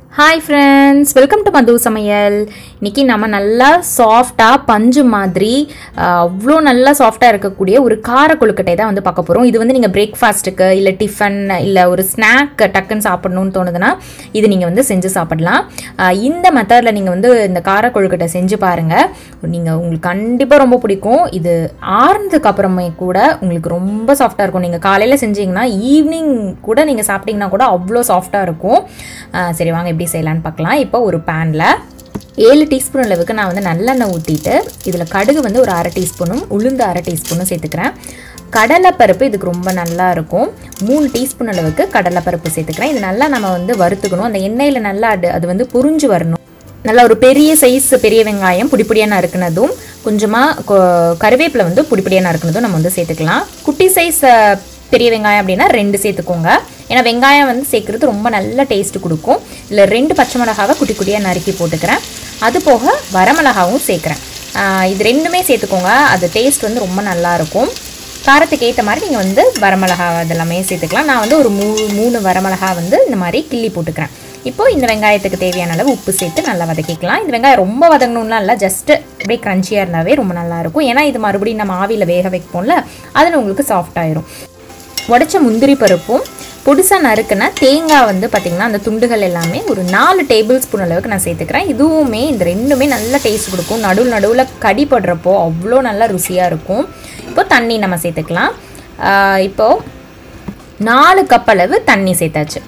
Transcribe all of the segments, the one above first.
hi friends welcome to Madhu சமையல் இன்னைக்கு நம்ம நல்லா சாஃப்டாக பஞ்சு மாதிரி ஆஹ், அவ்வளோ நல்லா சாஃப்டாக இருக்கக்கூடிய ஒரு கார கொழுக்கட்டை தான் வந்து பார்க்க போகிறோம் இது வந்து நீங்கள் பிரேக்ஃபாஸ்ட்டுக்கு இல்லை டிஃபன் இல்லை ஒரு ஸ்நாக் டக்குன்னு சாப்பிடணும்னு தோணுதுன்னா இது நீங்கள் வந்து செஞ்சு சாப்பிடலாம் ஆஹ், இந்த மெத்தடில் நீங்கள் வந்து இந்த கார கொழுக்கட்டை செஞ்சு பாருங்கள் நீங்கள் உங்களுக்கு கண்டிப்பாக ரொம்ப பிடிக்கும் இது ஆறுனதுக்கு அப்புறமே கூட உங்களுக்கு ரொம்ப சாஃப்டாக இருக்கும் நீங்கள் காலையில் செஞ்சீங்கன்னா ஈவினிங் கூட நீங்கள் சாப்பிட்டீங்கன்னா கூட அவ்வளோ சாஃப்டாக இருக்கும் ஆஹ், சரி வாங்க எப்படி செய்யலான்னு பார்க்கலாம் இப்போ ஒரு பேனில் ஏழு டீஸ்பூன் அளவுக்கு நான் வந்து நல்லெண்ணெய் ஊற்றிட்டு இதில் கடுகு வந்து ஒரு அரை டீஸ்பூனும் உளுந்து அரை டீஸ்பூனும் சேர்த்துக்கிறேன் கடலைப்பருப்பு இதுக்கு ரொம்ப நல்லா இருக்கும் மூணு டீஸ்பூன் அளவுக்கு கடலைப்பருப்பு சேர்த்துக்கிறேன் இது நல்லா நம்ம வந்து வறுத்துக்கணும் அந்த எண்ணெயில் நல்லா அது அது வந்து புரிஞ்சு வரணும் நல்லா ஒரு பெரிய சைஸ் பெரிய வெங்காயம் பொடிப்பொடியாக நறுக்குனதும் கொஞ்சமாக கருவேப்பிலை வந்து பொடிப்பொடியாக நறுக்குனதும் நம்ம வந்து சேர்த்துக்கலாம் குட்டி சைஸ் பெரிய வெங்காயம் அப்படின்னா ரெண்டு சேர்த்துக்கோங்க ஏன்னா வெங்காயம் வந்து சேர்க்குறது ரொம்ப நல்ல டேஸ்ட் கொடுக்கும் இல்லை ரெண்டு பச்சை மிளகாவை குட்டி குட்டியாக நறுக்கி போட்டுக்கிறேன் அது போக வரமிளகாவும் சேர்க்குறேன் ஆஹ் இது ரெண்டுமே சேர்த்துக்கோங்க அது டேஸ்ட் வந்து ரொம்ப நல்லா இருக்கும் காரத்துக்கு ஏற்ற மாதிரி நீங்கள் வந்து வரமிளகா அதெல்லாமே சேர்த்துக்கலாம் நான் வந்து ஒரு மூ மூணு வரமிளகா வந்து இந்த மாதிரி கிள்ளி போட்டுக்கிறேன் இப்போ இந்த வெங்காயத்துக்கு தேவையான அளவு உப்பு சேர்த்து நல்லா வதக்கிக்கலாம் இந்த வெங்காயம் ரொம்ப வதங்கணும்லாம் இல்லை ஜஸ்ட் அப்படியே க்ரன்ச்சியாக இருந்தாவே ரொம்ப நல்லா இருக்கும் ஏன்னா இது மறுபடியும் நம்ம ஆவியில் வேக வைப்போம்ல அதில் உங்களுக்கு சாஃப்ட் ஆயிரும் உடைச்ச முந்திரி பருப்பும் பொடிசாக நறுக்குன தேங்காய் வந்து பார்த்திங்கன்னா அந்த துண்டுகள் எல்லாமே ஒரு நாலு டேபிள் ஸ்பூன் அளவுக்கு நான் சேர்த்துக்கிறேன் இதுவுமே இந்த ரெண்டுமே நல்ல டேஸ்ட் கொடுக்கும் நடுவில் நடுவில் கடி படுறப்போ அவ்வளோ நல்லா ருசியாக இருக்கும் இப்போ தண்ணி நம்ம சேர்த்துக்கலாம் ஆஹ் இப்போ நாலு கப் அளவு தண்ணி சேர்த்தாச்சு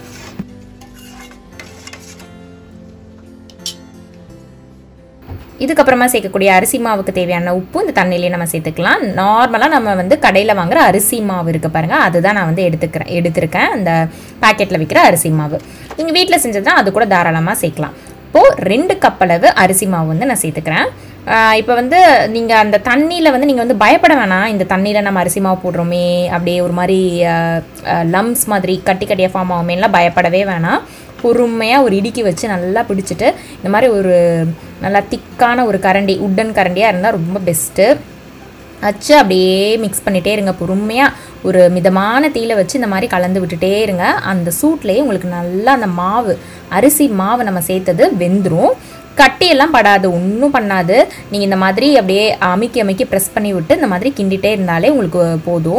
இதுக்கப்புறமா சேர்க்கக்கூடிய அரிசி மாவுக்கு தேவையான உப்பு இந்த தண்ணியிலே நம்ம சேர்த்துக்கலாம் நார்மலாக நம்ம வந்து கடையில் வாங்குற அரிசி மாவு இருக்கு பாருங்கள் அதுதான் நான் வந்து எடுத்துக்கிறேன் எடுத்திருக்கேன் அந்த பாக்கெட்டில் விற்கிற அரிசி மாவு நீங்கள் வீட்டில் செஞ்சதுனா அது கூட தாராளமாக சேர்க்கலாம் இப்போது ரெண்டு கப் அளவு அரிசி மாவு வந்து நான் சேர்த்துக்கிறேன் இப்போ வந்து நீங்கள் அந்த தண்ணியில் வந்து நீங்கள் வந்து பயப்பட வேணாம் இந்த தண்ணியில் நம்ம அரிசி மாவு போடுறோமே அப்படியே ஒரு மாதிரி லம்ஸ் மாதிரி கட்டி கட்டியாக ஃபார்ம் ஆகுமேலாம் பயப்படவே வேணாம் பொறுமையாக ஒரு இடுக்கி வச்சு நல்லா பிடிச்சிட்டு இந்த மாதிரி ஒரு நல்லா திக்கான ஒரு கரண்டி உட்டன் கரண்டியாக இருந்தால் ரொம்ப பெஸ்ட்டு வச்சு அப்படியே மிக்ஸ் பண்ணிகிட்டே இருங்க பொறுமையாக ஒரு மிதமான தீயில வச்சு இந்த மாதிரி கலந்து விட்டுட்டே இருங்க அந்த சூட்லேயே உங்களுக்கு நல்லா அந்த மாவு அரிசி மாவு நம்ம சேர்த்தது வெந்துடும் கட்டியெல்லாம் படாது ஒன்றும் பண்ணாது நீங்கள் இந்த மாதிரி அப்படியே அமுக்கி அமுக்கி ப்ரெஸ் பண்ணி விட்டு இந்த மாதிரி கிண்டிகிட்டே இருந்தாலே உங்களுக்கு போதும்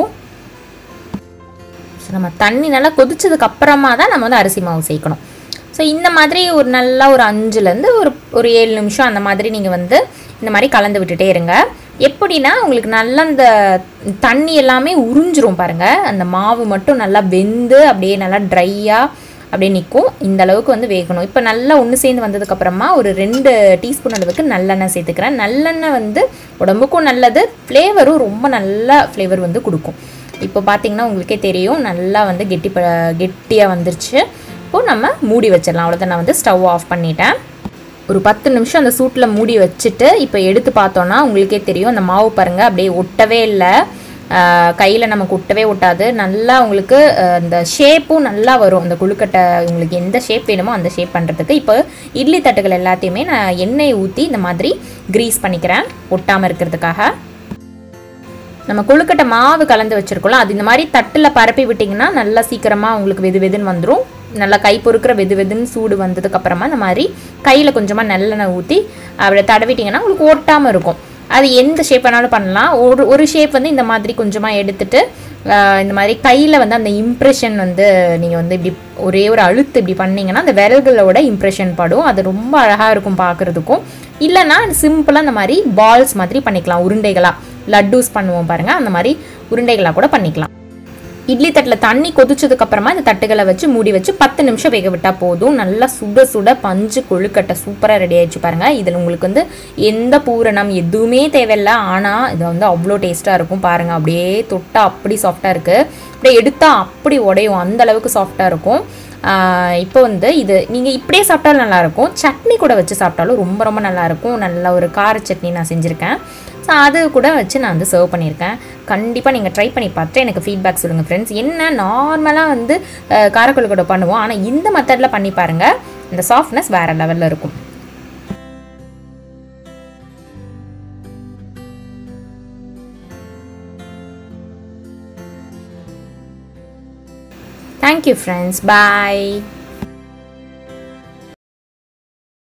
ஸோ நம்ம தண்ணி நல்லா கொதிச்சதுக்கு அப்புறமா தான் நம்ம வந்து அரிசி மாவு சேர்க்கணும் ஸோ இந்த மாதிரி ஒரு நல்லா ஒரு அஞ்சுலேருந்து ஒரு ஒரு ஏழு நிமிஷம் அந்த மாதிரி நீங்கள் வந்து இந்த மாதிரி கலந்து விட்டுட்டே இருங்க எப்படின்னா உங்களுக்கு நல்லா அந்த தண்ணி எல்லாமே உறிஞ்சிரும் பாருங்கள் அந்த மாவு மட்டும் நல்லா வெந்து அப்படியே நல்லா ட்ரையாக அப்படியே நிற்கும் இந்த அளவுக்கு வந்து வேகணும் இப்போ நல்லா ஒன்று சேர்ந்து வந்ததுக்கப்புறமா ஒரு ரெண்டு டீஸ்பூன் அளவுக்கு நல்லெண்ணெய் சேர்த்துக்கிறேன் நல்லெண்ணெய் வந்து உடம்புக்கும் நல்லது ஃப்ளேவரும் ரொம்ப நல்ல ஃப்ளேவர் வந்து கொடுக்கும் இப்போ பார்த்தீங்கன்னா உங்களுக்கே தெரியும் நல்லா வந்து கெட்டி ப கெட்டியாக வந்துருச்சு இப்போது நம்ம மூடி வச்சிடலாம் அவ்வளோதான் நான் வந்து ஸ்டவ் ஆஃப் பண்ணிட்டேன் ஒரு பத்து நிமிஷம் அந்த சூட்டில் மூடி வச்சுட்டு இப்போ எடுத்து பார்த்தோன்னா உங்களுக்கே தெரியும் அந்த மாவு பாருங்கள் அப்படியே ஒட்டவே இல்லை கையில் நமக்கு ஒட்டவே ஒட்டாது நல்லா உங்களுக்கு அஹ், இந்த ஷேப்பும் நல்லா வரும் அந்த கொழுக்கட்டை உங்களுக்கு எந்த ஷேப் வேணுமோ அந்த ஷேப் பண்ணுறதுக்கு இப்போ இட்லி தட்டுகள் எல்லாத்தையுமே நான் எண்ணெய் ஊற்றி இந்த மாதிரி க்ரீஸ் பண்ணிக்கிறேன் ஒட்டாமல் இருக்கிறதுக்காக நம்ம கொழுக்கட்டை மாவு கலந்து வச்சுருக்கோம்ல அது இந்த மாதிரி தட்டில் பரப்பி விட்டிங்கன்னா நல்லா சீக்கிரமாக உங்களுக்கு வெது வெதுன்னு வந்துடும் நல்லா கை பொறுக்கிற வெது வெதுன்னு சூடு வந்ததுக்கு அப்புறமா இந்த மாதிரி கையில் கொஞ்சமாக நல்லெண்ணெய் ஊற்றி அப்படி தடவிட்டிங்கன்னா உங்களுக்கு ஒட்டாமல் இருக்கும் அது எந்த ஷேப் வேணாலும் பண்ணலாம் ஒரு ஒரு ஷேப் வந்து இந்த மாதிரி கொஞ்சமாக எடுத்துட்டு ஆஹ், இந்த மாதிரி கையில் வந்து அந்த இம்ப்ரெஷன் வந்து நீங்கள் வந்து இப்படி ஒரே ஒரு அழுத்து இப்படி பண்ணீங்கன்னா அந்த விரல்களோட இம்ப்ரெஷன் படும் அது ரொம்ப அழகாக இருக்கும் பார்க்குறதுக்கும் இல்லைன்னா சிம்பிளாக இந்த மாதிரி பால்ஸ் மாதிரி பண்ணிக்கலாம் உருண்டைகளாக லட்டூஸ் பண்ணுவோம் பாருங்கள் அந்த மாதிரி உருண்டைகளாக கூட பண்ணிக்கலாம் இட்லி தட்டில் தண்ணி கொதிச்சதுக்கு அப்புறமா இந்த தட்டுகளை வச்சு மூடி வச்சு பத்து நிமிஷம் வேக விட்டால் போதும் நல்லா சுட சுட பஞ்சு கொழுக்கட்டை சூப்பராக ரெடி ஆயிடுச்சு பாருங்கள் இதில் உங்களுக்கு வந்து எந்த பூரணம் எதுவுமே தேவையில்லை ஆனால் இது வந்து அவ்வளோ டேஸ்ட்டாக இருக்கும் பாருங்கள் அப்படியே தொட்டா அப்படி சாஃப்டாக இருக்குது அப்படியே எடுத்தால் அப்படி உடையும் அந்த அளவுக்கு சாஃப்டாக இருக்கும் ஆஹ் இப்போ வந்து இது நீங்கள் இப்படியே சாப்பிட்டாலும் நல்லாயிருக்கும் சட்னி கூட வச்சு சாப்பிட்டாலும் ரொம்ப ரொம்ப நல்லாயிருக்கும் நல்ல ஒரு கார சட்னி நான் செஞ்சுருக்கேன் ஸோ அது கூட வச்சு நான் வந்து சர்வ் பண்ணியிருக்கேன் கண்டிப்பாக நீங்கள் ட்ரை பண்ணி பார்த்துட்டு எனக்கு ஃபீட்பேக் சொல்லுங்கள் ஃப்ரெண்ட்ஸ் என்ன நார்மலாக வந்து அஹ், காரக்குழுக்கட்டை பண்ணுவோம் ஆனால் இந்த மெத்தடில் பண்ணி பாருங்கள் இந்த சாஃப்ட்னஸ் வேறு லெவலில் இருக்கும் தேங்க்யூ ஃப்ரெண்ட்ஸ் பாய்